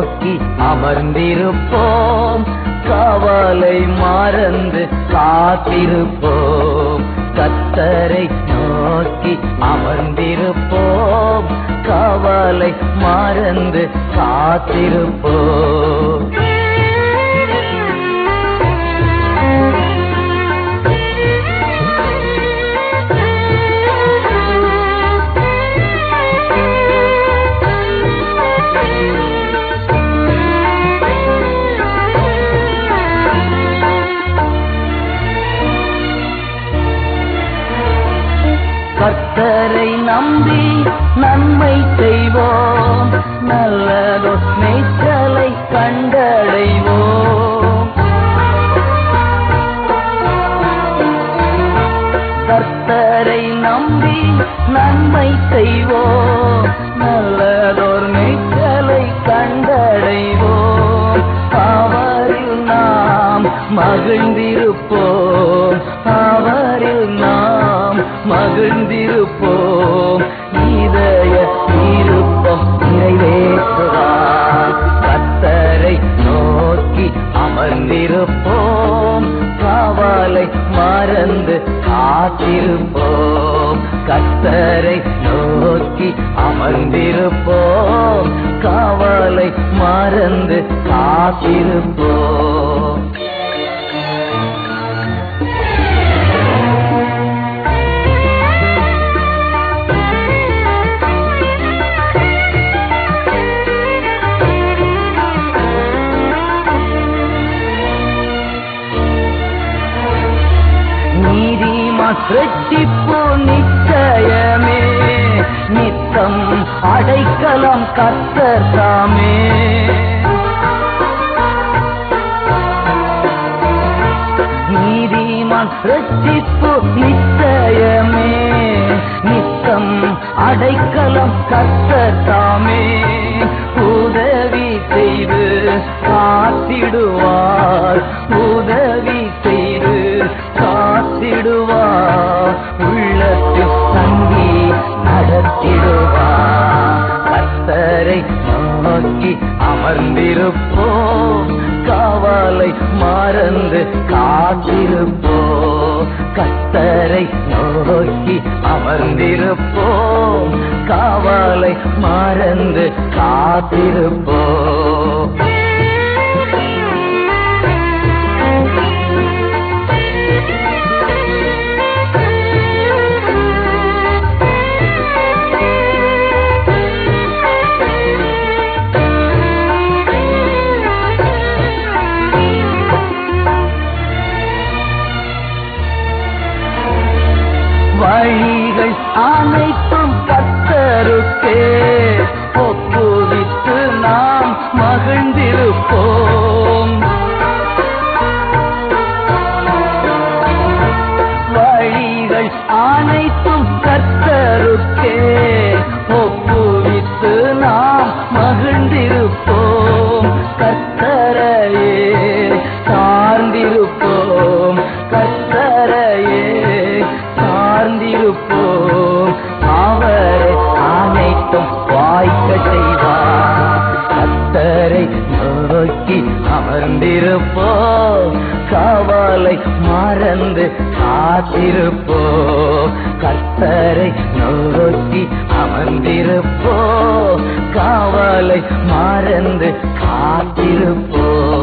நோக்கி அமர்ந்திருப்போம் கவலை மறந்து காத்திருப்போம் கத்தரை நோக்கி அமர்ந்திருப்போம் கவலை மறந்து காத்திருப்போம் கர்த்தரை நம்பி நன்மை செய்வோம் நல்லதோ மேய்ச்சலை கண்டடைவோம் கர்த்தரை நம்பி நன்மை செய்வோம் நல்லதோர் மேய்ச்சலை கண்டடைவோம் அவரில் நாம் மகிழ்ந்திருப்போம் அவரில் நாம் மகிழ்ந்திருப்போம் இதய விருப்பம் நிறைவேற்றுவார் கத்தரை நோக்கி அமர்ந்திருப்போம் கவலை மறந்து காத்திருப்போம் கத்தரை நோக்கி அமர்ந்திருப்போம் கவலை மறந்து காத்திருப்போம் நீதிமான் ரட்சிப்பு நிச்சயமே நித்தம் அடைக்கலம் கர்த்தர் தாமே நீதிமான் ரட்சிப்பு நிச்சயமே நித்தம் அடைக்கலம் கர்த்தர் தாமே உதவி செய்து காத்திடுவார் உதவி செய்து காத்திடுவார் உள்ளத்தில் தங்கி நடத்திடுவார் கத்தரை நோக்கி அமர்ந்திருப்போம் கவலை மறந்து காத்திருப்போம் கத்தரை நோக்கி அமர்ந்திருப்போம் கவலை மறந்து காத்திருப்போம் வழிகள் அனைத்தும் கத்தருக்கே ஒப்புவித்து நாம் மகிழ்ந்திருப்போம் வழிகள் அனைத்தும் கத்தருக்கே ஒப்புவித்து நாம் மகிழ்ந்திருப்போம் கத்தரையே சார்ந்திருப்போம் கத்தரையே சார்ந்திருப்போம் அவரை அனைத்தும் வாய்க்க செய்வார் கத்தரை நோக்கி அமர்ந்திருப்போம் கவலை மறந்து காத்திருப்போம் கத்தரை நோக்கி அமர்ந்திருப்போம் கவலை மறந்து காத்திருப்போம்